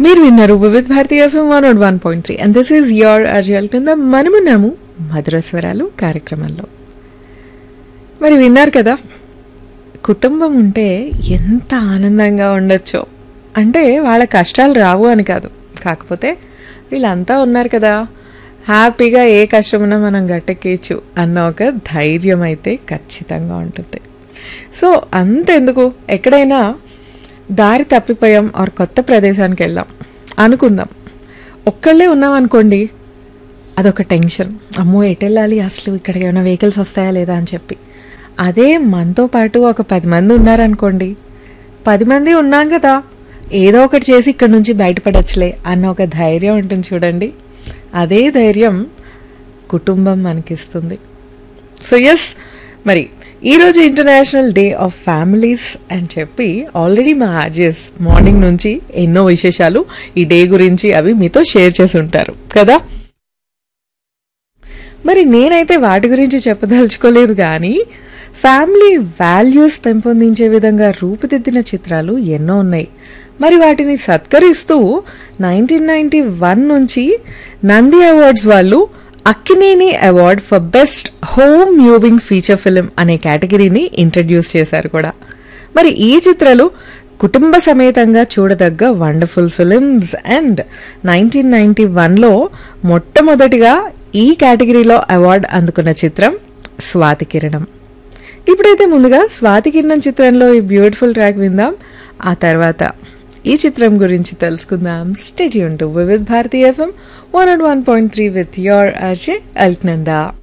మీరు విన్నారు Vividh Bharati FM one nought one point three and this is your RJ కింద మనమున్నాము మధుర స్వరాలు కార్యక్రమంలో మరి విన్నారు కదా కుటుంబం ఉంటే ఎంత ఆనందంగా ఉండొచ్చో అంటే వాళ్ళ కష్టాలు రావు అని కాదు కాకపోతే వీళ్ళంతా ఉన్నారు కదా హ్యాపీగా ఏ కష్టమున్నా మనం గట్టెక్కేయచ్చు అన్న ఒక ధైర్యం అయితే ఖచ్చితంగా ఉంటుంది సో అంతెందుకు ఎక్కడైనా దారి తప్పిపోయాం ఆర్ కొత్త ప్రదేశానికి వెళ్ళాం అనుకుందాం ఒక్కళ్ళే ఉన్నాం అనుకోండి అదొక టెన్షన్ అమ్మో ఎటు వెళ్ళాలి అసలు ఇక్కడ ఏమైనా వెహికల్స్ వస్తాయా లేదా అని చెప్పి అదే మనతో పాటు ఒక పది మంది ఉన్నారనుకోండి పది మంది ఉన్నాం కదా ఏదో ఒకటి చేసి ఇక్కడ నుంచి బయటపడచ్చులే అన్న ఒక ధైర్యం ఉంటుంది చూడండి అదే ధైర్యం కుటుంబం మనకిస్తుంది సో ఎస్ మరి ఈరోజు ఇంటర్నేషనల్ డే ఆఫ్ ఫ్యామిలీస్ అని చెప్పి ఆల్రెడీ మా ఆర్జెస్ మార్నింగ్ నుంచి ఎన్నో విశేషాలు ఈ డే గురించి అవి మీతో షేర్ చేసి ఉంటారు కదా మరి నేనైతే వాటి గురించి చెప్పదలుచుకోలేదు కానీ ఫ్యామిలీ వాల్యూస్ పెంపొందించే విధంగా రూపుదిద్దిన చిత్రాలు ఎన్నో ఉన్నాయి మరి వాటిని సత్కరిస్తూ నైన్టీన్ నైన్టీ వన్ నుంచి నంది అవార్డ్స్ వాళ్ళు Akkineni award for best home moving feature film అనే కేటగిరీని ఇంట్రడ్యూస్ చేశారు కూడా మరి ఈ చిత్రాలు కుటుంబ సమేతంగా చూడదగ్గ wonderful films and nineteen ninety వన్లో మొట్టమొదటిగా ఈ కేటగిరీలో అవార్డు అందుకున్న చిత్రం స్వాతి కిరణం ఇప్పుడైతే ముందుగా స్వాతి కిరణం చిత్రంలో ఈ బ్యూటిఫుల్ ట్రాక్ విందాం ఆ తర్వాత ఈ చిత్రం గురించి తెలుసుకుందాం stay tuned to Vividh Bharati FM one and one point three with your RJ Alaknanda